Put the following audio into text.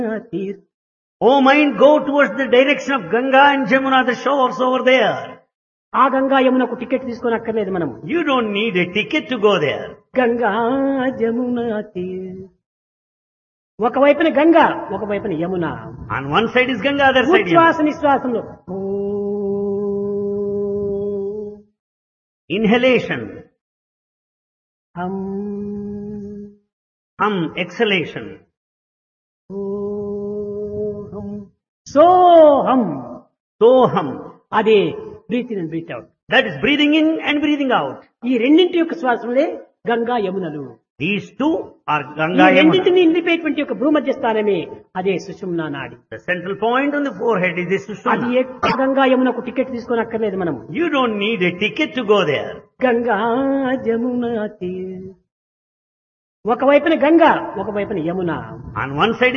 తీర్ Oh mind, go towards the direction of Ganga and Jamuna, the shores over there. ఆ గంగా యమునకు ticket తీసుకొని అక్కర్లేదు మనం You don't need a ticket to go there. Ganga Jamuna తీర్ ఒకవైపున గంగా ఒకవైపున Yamuna On one side is Ganga, other side ఉచ్ఛ్వాస Yamuna. నిశ్వాసంలో ఓ Inhalation, హం hum, exhalation. సోహం సోహం Soham. అది breathe in breathe out That is breathing in and breathing out. ఈ రెండింటి యొక్క శ్వాసములే గంగా యమునలు These two are ఈ Ganga Yamuna. రెండింటిని నిలిపేటువంటి యొక్క భూమధ్య స్థానమే అదే సుషుమ్నా నాడి The central point on the forehead is the అది Sushumna. ఏ గంగా యమునకు టికెట్ తీసుకొని అక్కర్లేదు మనం You don't need a ticket to go there. Ganga Jamuna తీర్ ఒకవైపున గంగా ఒకవైపున యమున On one side